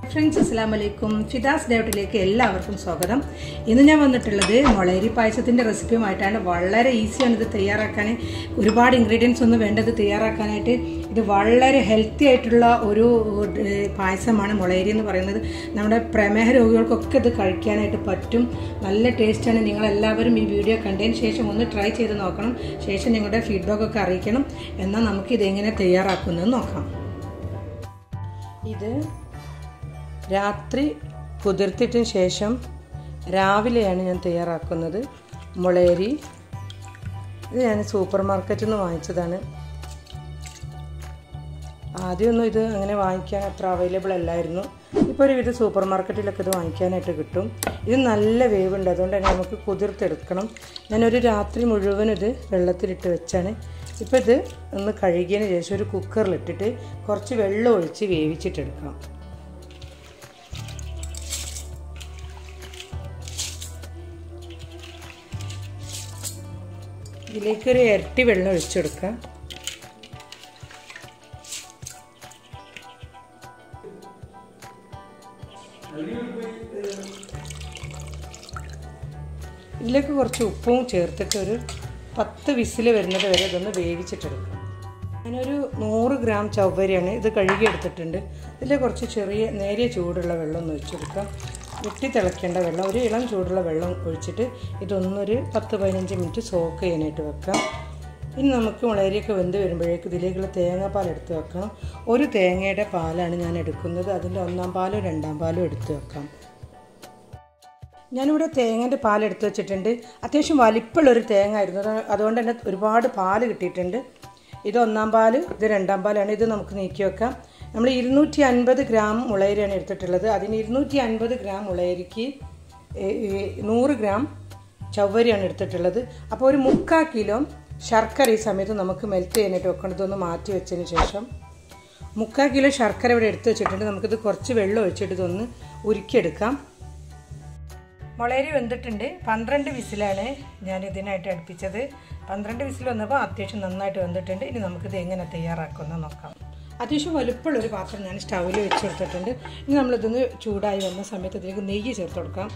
friends അസ്സാം വലൈക്കും ഫിദാസ് ഡേവട്ടിലേക്ക് എല്ലാവർക്കും സ്വാഗതം ഇന്ന് ഞാൻ വന്നിട്ടുള്ളത് മുളയരി പായസത്തിൻ്റെ റെസിപ്പിയുമായിട്ടാണ് വളരെ ഈസിയാണ് ഇത് തയ്യാറാക്കാൻ ഒരുപാട് ഇൻഗ്രീഡിയൻസ് ഒന്നും വേണ്ടത് തയ്യാറാക്കാനായിട്ട് ഇത് വളരെ ഹെൽത്തി ആയിട്ടുള്ള ഒരു ഏഹ്, പായസമാണ് മുളയരി എന്ന് പറയുന്നത് നമ്മുടെ പ്രമേഹ രോഗികൾക്കൊക്കെ ഇത് കഴിക്കാനായിട്ട് പറ്റും നല്ല ടേസ്റ്റാണ് നിങ്ങളെല്ലാവരും ഈ വീഡിയോ കണ്ടതിന് ശേഷം ഒന്ന് ട്രൈ ചെയ്ത് നോക്കണം ശേഷം നിങ്ങളുടെ ഫീഡ്ബാക്ക് ഒക്കെ അറിയിക്കണം എന്നാൽ നമുക്ക് ഇതെങ്ങനെ തയ്യാറാക്കുന്നത് നോക്കാം ഇത് രാത്രി കുതിർത്തിട്ടതിന് ശേഷം രാവിലെയാണ് ഞാൻ തയ്യാറാക്കുന്നത് മുളയരി ഇത് ഞാൻ സൂപ്പർ മാർക്കറ്റിൽ നിന്ന് വാങ്ങിച്ചതാണ് ആദ്യമൊന്നും ഇത് അങ്ങനെ വാങ്ങിക്കാൻ അത്ര അവൈലബിൾ അല്ലായിരുന്നു ഇപ്പോൾ ഒരുവിധ സൂപ്പർ മാർക്കറ്റിലൊക്കെ ഇത് വാങ്ങിക്കാനായിട്ട് കിട്ടും ഇത് നല്ല വേവുണ്ട് അതുകൊണ്ട് തന്നെ നമുക്ക് കുതിർത്തെടുക്കണം ഞാനൊരു രാത്രി മുഴുവൻ ഇത് വെള്ളത്തിലിട്ട് വെച്ചാണ് ഇപ്പോൾ ഇത് ഒന്ന് കഴുകിയതിന് ശേഷം ഒരു കുക്കറിലിട്ടിട്ട് കുറച്ച് വെള്ളം ഒഴിച്ച് വേവിച്ചിട്ടെടുക്കണം ഇതിലേക്കൊരു ഇരട്ടി വെള്ളം ഒഴിച്ചെടുക്കാം ഇതിലേക്ക് കുറച്ച് ഉപ്പും ചേർത്തിട്ട് ഒരു പത്ത് വിസിൽ വരുന്നത് വരെ ഇതൊന്ന് വേവിച്ചിട്ടെടുക്കാം ഞാനൊരു നൂറ് ഗ്രാം ചവ്വരിയാണ് ഇത് കഴുകിയെടുത്തിട്ടുണ്ട് ഇതിൽ കുറച്ച് ചെറിയ നേരിയ ചൂടുള്ള വെള്ളം ഒന്ന് ഒഴിച്ചെടുക്കാം വെട്ടി തിളയ്ക്കേണ്ട വെള്ളം ഒരു ഇളം ചൂടുള്ള വെള്ളം ഒഴിച്ചിട്ട് ഇതൊന്നൊരു പത്ത് പതിനഞ്ച് മിനിറ്റ് സോക്ക് ചെയ്യാനായിട്ട് വെക്കാം ഇനി നമുക്ക് മുളകരിയൊക്കെ വെന്ത് വരുമ്പോഴേക്ക് ഇതിലേക്കുള്ള തേങ്ങാപ്പാൽ എടുത്ത് വെക്കണം ഒരു തേങ്ങയുടെ പാലാണ് ഞാൻ എടുക്കുന്നത് അതിൻ്റെ ഒന്നാം പാലോ രണ്ടാം പാലോ എടുത്ത് വെക്കാം ഞാനിവിടെ തേങ്ങേൻ്റെ പാൽ എടുത്ത് വെച്ചിട്ടുണ്ട് അത്യാവശ്യം വലിപ്പമുള്ളൊരു തേങ്ങ ആയിരുന്നു അത് അതുകൊണ്ട് തന്നെ ഒരുപാട് പാല് കിട്ടിയിട്ടുണ്ട് ഇത് ഒന്നാം പാല് ഇത് രണ്ടാം പാലാണ് ഇത് നമുക്ക് നീക്കി വെക്കാം നമ്മൾ ഇരുന്നൂറ്റി അൻപത് ഗ്രാം മുളയരിയാണ് എടുത്തിട്ടുള്ളത് അതിന് ഇരുന്നൂറ്റി അൻപത് ഗ്രാം മുളയരിക്ക് ഏ- ഏ- നൂറ് ഗ്രാം ചവ്വരിയാണ് എടുത്തിട്ടുള്ളത് അപ്പോൾ ഒരു മുക്കാൽ കിലോ ശർക്കര ഈ സമയത്ത് നമുക്ക് മെൽറ്റ് ചെയ്യാനായിട്ട് വെക്കണം ഇതൊന്ന് മാറ്റി വെച്ചതിന് ശേഷം മുക്കാൽ കിലോ ശർക്കര ഇവിടെ എടുത്ത് വെച്ചിട്ടുണ്ട് നമുക്കിത് കുറച്ച് വെള്ളം ഒഴിച്ചിട്ട് ഇതൊന്ന് ഉരുക്കിയെടുക്കാം മുളയരി വെന്തിട്ടുണ്ട് പന്ത്രണ്ട് വിസിലാണ് ഞാൻ ഇതിനായിട്ട് അടുപ്പിച്ചത് പന്ത്രണ്ട് വിസിൽ വന്നപ്പോൾ അത്യാവശ്യം നന്നായിട്ട് വെന്തിട്ടുണ്ട് ഇനി നമുക്കിത് എങ്ങനെ തയ്യാറാക്കുമെന്ന് നോക്കാം അത്യാവശ്യം വലുപ്പമുള്ളൊരു പാത്രം ഞാൻ സ്റ്റൗവിൽ വെച്ച് കൊടുത്തിട്ടുണ്ട് ഇനി നമ്മളിതൊന്ന് ചൂടായി വന്ന സമയത്ത് ഇതിലേക്ക് നെയ്യ് ചേർത്ത് കൊടുക്കാം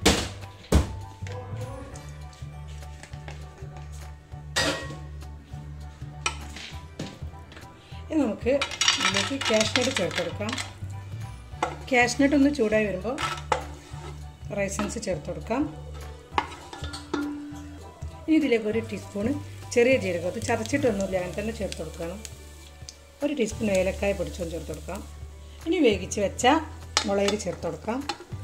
ഇനി നമുക്ക് ഇതിലേക്ക് കാഷ്നട്ട് ചേർത്ത് കൊടുക്കാം കാഷ്നട്ട് ഒന്ന് ചൂടായി വരുമ്പോൾ റൈസൻസ് ചേർത്ത് കൊടുക്കാം ഇനി ഇതിലേക്ക് ഒരു ടീസ്പൂണ് ചെറിയ ജീരകം അത് ചതച്ചിട്ടൊന്നുമില്ല അങ്ങനെ തന്നെ ചേർത്ത് കൊടുക്കണം ഒരു ടീസ്പൂൺ ഏലക്കായ പൊടിച്ചൊന്ന് ചേർത്ത് കൊടുക്കാം ഇനി വേവിച്ച് വെച്ച മുളകരി ചേർത്ത് കൊടുക്കാം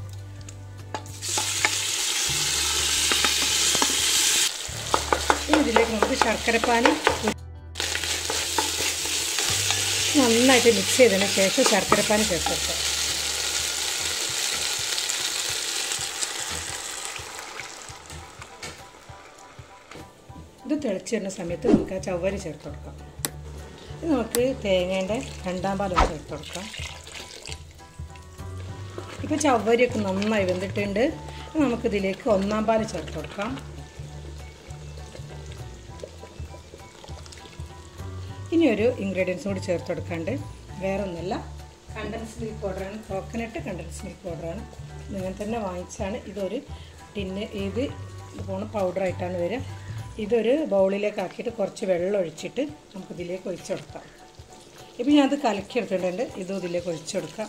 ഇനി ഇതിലേക്ക് നമുക്ക് ശർക്കരപ്പാനി നന്നായിട്ട് മിക്സ് ചെയ്തതിന് ശേഷം ശർക്കരപ്പാനി ചേർത്ത് കൊടുക്കാം ഇത് തിളച്ച് വരുന്ന സമയത്ത് നമുക്ക് ആ ചവ്വരി ചേർത്ത് കൊടുക്കാം ഇത് നമുക്ക് തേങ്ങേൻ്റെ രണ്ടാം പാലം ചേർത്ത് കൊടുക്കാം ഇപ്പോൾ ചവ്വരിയൊക്കെ നന്നായി വെന്തിട്ടുണ്ട് നമുക്കിതിലേക്ക് ഒന്നാം പാല് ചേർത്ത് കൊടുക്കാം ഇനി ഒരു ഇൻഗ്രീഡിയൻസും കൂടി ചേർത്ത് കൊടുക്കാണ്ട് വേറെ ഒന്നുമല്ല കണ്ടൻസ് മിൽക്ക് പൗഡറാണ് കോക്കനട്ട് കണ്ടൻസ് മിൽക്ക് പൗഡറാണ് നിങ്ങൾ തന്നെ വാങ്ങിച്ചാണ് ഇതൊരു ടിന്ന് ഇത് പോണ പൗഡറായിട്ടാണ് വരിക ഇതൊരു ബൗളിലേക്ക് ആക്കിയിട്ട് കുറച്ച് വെള്ളം ഒഴിച്ചിട്ട് നമുക്കിതിലേക്ക് ഒഴിച്ചു കൊടുക്കാം ഇപ്പം ഞാനത് കലക്കിയെടുത്തിട്ടുണ്ട് ഇതും ഇതിലേക്ക് ഒഴിച്ചു കൊടുക്കാം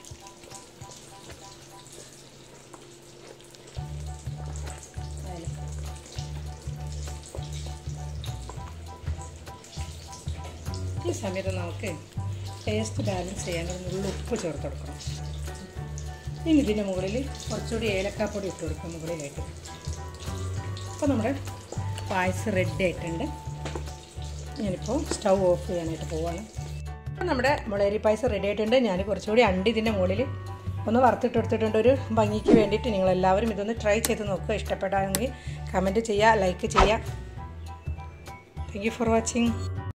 ഈ സമയത്ത് നമുക്ക് ടേസ്റ്റ് ബാലൻസ് ചെയ്യാൻ ഉള്ള ഉപ്പ് ചേർത്ത് കൊടുക്കണം ഇനി ഇതിൻ്റെ മുകളിൽ കുറച്ചുകൂടി ഏലക്കാപ്പൊടി ഇട്ട് കൊടുക്കാം മുകളിലായിട്ട് അപ്പോൾ നമ്മുടെ പായസം റെഡി ആയിട്ടുണ്ട് ഞാനിപ്പോൾ സ്റ്റൗ ഓഫ് ചെയ്യാനായിട്ട് പോവാണ് അപ്പോൾ നമ്മുടെ മുളയരി പായസം റെഡി ആയിട്ടുണ്ട് ഞാൻ കുറച്ചുകൂടി അണ്ടി ഇതിൻ്റെ മുകളിൽ ഒന്ന് വറുത്തിട്ട് എടുത്തിട്ടുണ്ട് ഒരു ഭംഗിക്ക് വേണ്ടിയിട്ട് നിങ്ങളെല്ലാവരും ഇതൊന്ന് ട്രൈ ചെയ്ത് നോക്കുക ഇഷ്ടപ്പെടാമെങ്കിൽ കമൻറ്റ് ചെയ്യുക ലൈക്ക് ചെയ്യുക താങ്ക് യു ഫോർ വാച്ചിങ്